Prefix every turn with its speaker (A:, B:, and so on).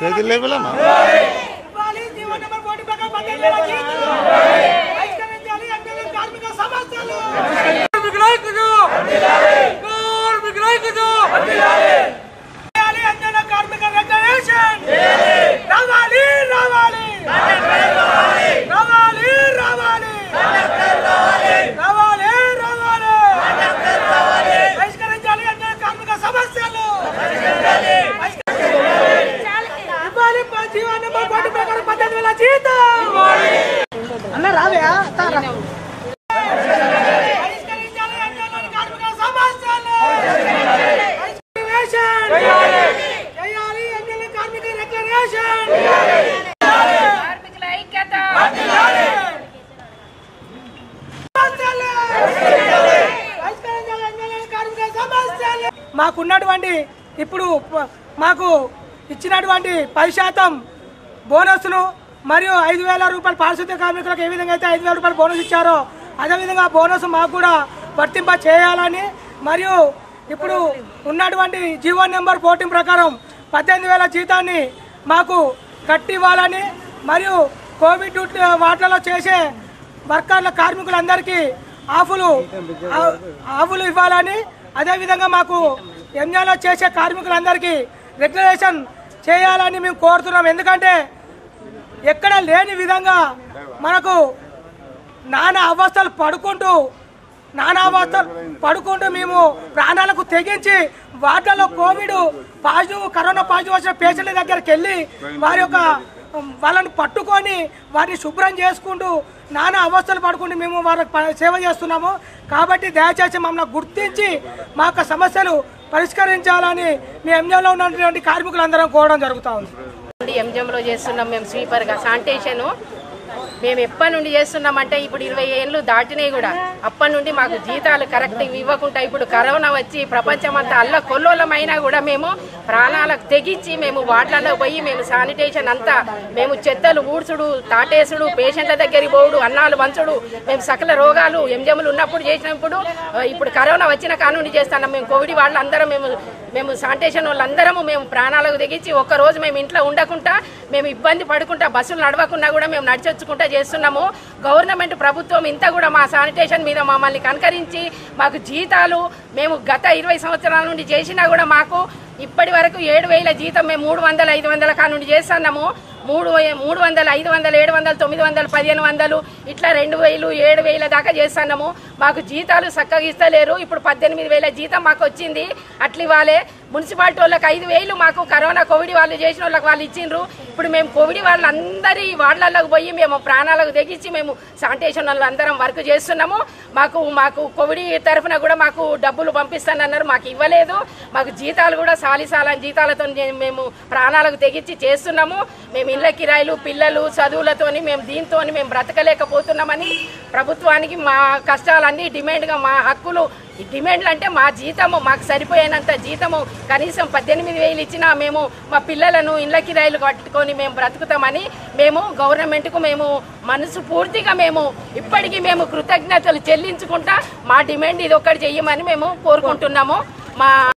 A: చేతులు లేపలేమా
B: ఇవ్వాలి GO number కోటి ప్రకారం పద్దెనిమిది వేల జీతాలు. పరిష్కరించాలి ఎమ్మెల్యే కార్మిక సమస్యలు. చేయాలి ఎమ్మెల్యే కార్మిక రెగ్యులేషన్. రావాలి రావాలి రావాలి రావాలి రావాలి రావాలి పరిష్కరించాలి ఎమ్మెల్యే కార్మిక సమస్యలు ఇవ్వాలి ప- జీవో నెంబర్ కోటి ప్రకారం పద్దెనిమిది వేల జీతం అన్న రావే పరిష్కరించాలి ఎమ్మెల్యే కార్మిక సమస్యలు రెగ్యులేషన్. చేయాలి ఎమ్మెల్యే కార్మిక రెగ్యులేషన్.
C: కార్మికుల ఐక్యత
B: సమస్యలు. పరిష్కరించాలి ఎమ్మెల్యే కార్మిక సమస్యలు. మాకున్నటువంటి ఇప్పుడు ప- మాకు ఇచ్చినటువంటి పది శాతం బోనస్ను మరియు ఐదు వేల రూపాయలు పారిశుద్ధ్య కార్మికులకు ఏ విధంగా అయితే ఐదు వేల రూపాయలు బోనస్ ఇచ్చారో అదేవిధంగా బోనస్ మాకు కూడా వర్తింప చేయాలని మరియు ఇప్పుడు ఉన్నటువంటి జీవో నెంబర్ ఫోర్టీన్ ప్రకారం పద్దెనిమిది వేల జీతాన్ని మాకు కట్టివ్వాలని మరియు కోవిడ్ డ్యూటీ వాటిలలో చేసే వర్కర్ల కార్మికులందరికీ ఆఫులు ఆ- ఆఫులు ఇవ్వాలని అదేవిధంగా మాకు ఎంజాలో చేసే కార్మికులందరికీ రెగ్యులేషన్ చేయాలని మేము కోరుతున్నాం ఎందుకంటే ఎక్కడ లేని విధంగా మనకు నానా అవస్థలు పడుకుంటూ నానా అవస్థలు పడుకుంటూ మేము ప్రాణాలకు తెగించి వాటిలో కోవిడ్ పాజిటివ్ కరోనా పాజిటివ్ వచ్చిన పేషెంట్ల దగ్గరికి వెళ్ళి వారి యొక్క ఉమ్, వాళ్ళని పట్టుకొని వారిని శుభ్రం చేసుకుంటూ నానా అవస్థలు పడుకుంటూ మేము వారికి ప- సేవ చేస్తున్నాము కాబట్టి దయచేసి మమ్మల్ని గుర్తించి మా యొక్క సమస్యలు పరిష్కరించాలని మీ ఎంజంలో ఉన్నటువంటి కార్మికులందరం కోరడం జరుగుతూ ఉంది
C: ఎంజంలో చేస్తున్నాం మేము స్వీపర్గా శానిటేషను మేము ఎప్పటి నుండి చేస్తున్నామంటే ఇప్పుడు ఇరవై ఏళ్ళు దాటినాయి కూడా అప్పటి నుండి మాకు జీతాలు కరెక్ట్ ఇవ్వకుండా ఇప్పుడు కరోనా వచ్చి ప్రపంచమంతా అల్ల కొల్లోలమైనా కూడా మేము ప్రాణాలకు తెగించి మేము వాటిలలో పోయి మేము శానిటేషన్ అంతా మేము చెత్తలు ఊడ్చుడు తాటేసుడు పేషెంట్ల దగ్గరికి పోవుడు అన్నాలు వంచుడు మేము సకల రోగాలు ఎంజములు ఉన్నప్పుడు చేసినప్పుడు ఆ, ఇప్పుడు కరోనా వచ్చిన కానుండి చేస్తున్నాం మేము కోవిడ్ వాళ్ళందరం మేము మేము శానిటేషన్ వాళ్ళందరము మేము ప్రాణాలకు తెగించి ఒక్క రోజు మేము ఇంట్లో ఉండకుండా మేము ఇబ్బంది పడుకుంటా బస్సులు నడవకుండా కూడా మేము నడిచొచ్చుకుంటా చేస్తున్నాము గవర్నమెంట్ ప్రభుత్వం ఇంత కూడా మా శానిటేషన్ మీద మమ్మల్ని కనకరించి మాకు జీతాలు మేము గత ఇరవై సంవత్సరాల నుండి చేసినా కూడా మాకు ఇప్పటి వరకు ఏడు వేల జీతం మేము మూడు వందల ఐదు వందల కా నుండి చేస్తున్నాము మూడు వే- మూడు వందలు ఐదు వందలు ఏడు వందలు తొమ్మిది వందలు పదిహేను వందలు ఇట్లా రెండు వేలు ఏడు వేల దాకా చేస్తున్నాము మాకు జీతాలు చక్కగా ఇస్తలేరు ఇప్పుడు పద్దెనిమిది వేల జీతం మాకు వచ్చింది అట్లా ఇవ్వాలి మున్సిపాలిటీ వాళ్ళకి ఐదు వేలు మాకు కరోనా కోవిడ్ వాళ్ళు చేసిన వాళ్ళకి వాళ్ళు ఇచ్చిండ్రు ఇప్పుడు మేము కోవిడ్ వాళ్ళందరి వార్డులకు పోయి మేము ప్రాణాలకు తెగించి మేము శానిటేషన్ వాళ్ళు అందరం వర్క్ చేస్తున్నాము మాకు మాకు కోవిడ్ తరఫున కూడా మాకు డబ్బులు పంపిస్తానన్నారు మాకు ఇవ్వలేదు మాకు జీతాలు కూడా సాలిసాలని జీతాలతో మేము ప్రాణాలకు తెగించి చేస్తున్నాము మేము ఇళ్ళ కిరాయిలు పిల్లలు చదువులతోని మేము దీంతోని మేము బ్రతకలేకపోతున్నామని ప్రభుత్వానికి మా కష్టాలన్నీ డిమాండ్గా మా హక్కులు ఈ డిమాండ్లు అంటే మా జీతము మాకు సరిపోయేంత జీతము కనీసం పద్దెనిమిది వేలు ఇచ్చినా మేము మా పిల్లలను ఇళ్ళ కిరాయిలు కట్టుకొని మేము బ్రతుకుతామని మేము గవర్నమెంట్కు మేము మనసు పూర్తిగా మేము ఇప్పటికీ మేము కృతజ్ఞతలు చెల్లించుకుంటా మా డిమాండ్ ఇది ఒక్కటి చెయ్యమని మేము కోరుకుంటున్నాము మా